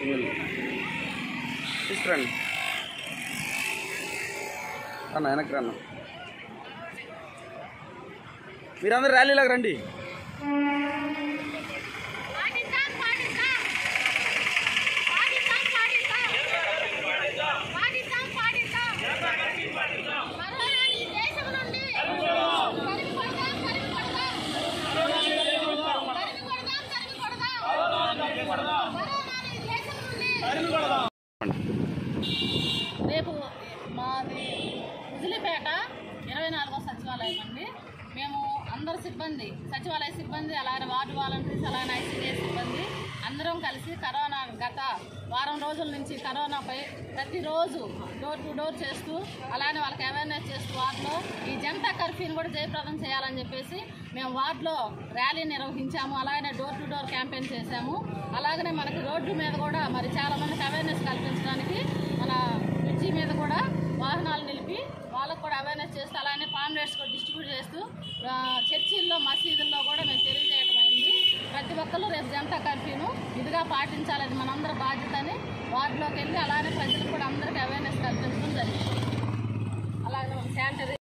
single తీసుకురండి అన్న వెనక్కి రన్న మీరందరూ ర్యాలీలోకి రండి పాటిస్తాం పాటిస్తాం పాటిస్తాం పాటిస్తాం పాటిస్తాం పాటిస్తాం కరోనా ఈ దేశం నుండి తరిమి కొడదాం తరిమి కొడదాం తరిమి కొడదాం తరిమి కొడదాం కరోనా ఈ దేశం నుండి రేపు మాది ముజిలిపేట ఇరవై నాలుగో సచివాలయం అండి మేము అందరు సిబ్బంది సచివాలయ సిబ్బంది అలాగే వార్డు వాలంటీర్స్ అలాగే ఐసీడీ సిబ్బంది అందరం కలిసి కరోనా గత వారం రోజుల నుంచి కరోనాపై ప్రతిరోజు డోర్ టు డోర్ చేస్తూ అలానే వాళ్ళకి అవేర్నెస్ చేస్తూ వార్డులో ఈ జనతా కర్ఫ్యూని కూడా జయప్రదం చేయాలని చెప్పేసి మేము వార్డులో ర్యాలీ నిర్వహించాము అలాగనే డోర్ టు డోర్ క్యాంపెయిన్ చేశాము అలాగనే మనకి రోడ్డు మీద కూడా మరి చాలా మందికి అవేర్నెస్ కల్పించడానికి మన బ్రిడ్జి మీద కూడా వాహనాలు నిలిపి వాళ్ళకు కూడా అవేర్నెస్ చేస్తూ అలానే పాంప్లెట్స్ కూడా డిస్ట్రిబ్యూట్ చేస్తూ ఆ, చర్చిల్లో మసీదుల్లో కూడా మేము తెలియజేయడం అయింది ప్రతి ఒక్కరు రేపు జనతా కర్ఫ్యూను ఇదిగా పాటించాలి అది మనందరి బాధ్యత అని వార్డులోకి వెళ్ళి అలానే ప్రజలకు కూడా అందరికీ